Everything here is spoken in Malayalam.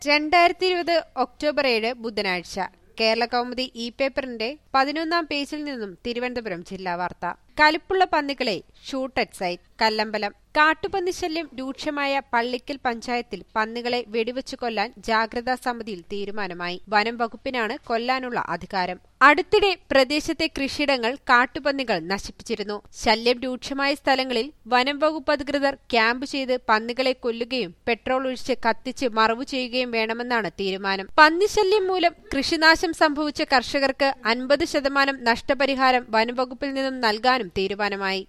രണ്ടായിരത്തി ഇരുപത് ഒക്ടോബർ ഏഴ് ബുധനാഴ്ച കേരള കൗമുദി ഇ പേപ്പറിന്റെ പതിനൊന്നാം പേജിൽ നിന്നും തിരുവനന്തപുരം ജില്ലാ വാർത്ത കലിപ്പുള്ള പന്നികളെ ഷൂട്ട് അറ്റ് സൈറ്റ് കല്ലമ്പലം കാട്ടുപന്നി ശല്യം രൂക്ഷമായ പള്ളിക്കൽ പഞ്ചായത്തിൽ പന്നികളെ വെടിവെച്ചു കൊല്ലാൻ ജാഗ്രതാ സമിതിയിൽ തീരുമാനമായി വനം വകുപ്പിനാണ് കൊല്ലാനുള്ള അധികാരം അടുത്തിടെ പ്രദേശത്തെ കൃഷിയിടങ്ങൾ കാട്ടുപന്നികൾ നശിപ്പിച്ചിരുന്നു ശല്യം രൂക്ഷമായ സ്ഥലങ്ങളിൽ വനം വകുപ്പ് അധികൃതർ ക്യാമ്പ് ചെയ്ത് പന്നികളെ കൊല്ലുകയും പെട്രോൾ ഒഴിച്ച് കത്തിച്ച് മറവു ചെയ്യുകയും വേണമെന്നാണ് തീരുമാനം പന്നിശല്യം മൂലം കൃഷിനാശം സംഭവിച്ച കർഷകർക്ക് അൻപത് ശതമാനം നഷ്ടപരിഹാരം വനംവകുപ്പിൽ നിന്നും നൽകാനും തീരുമാനമായി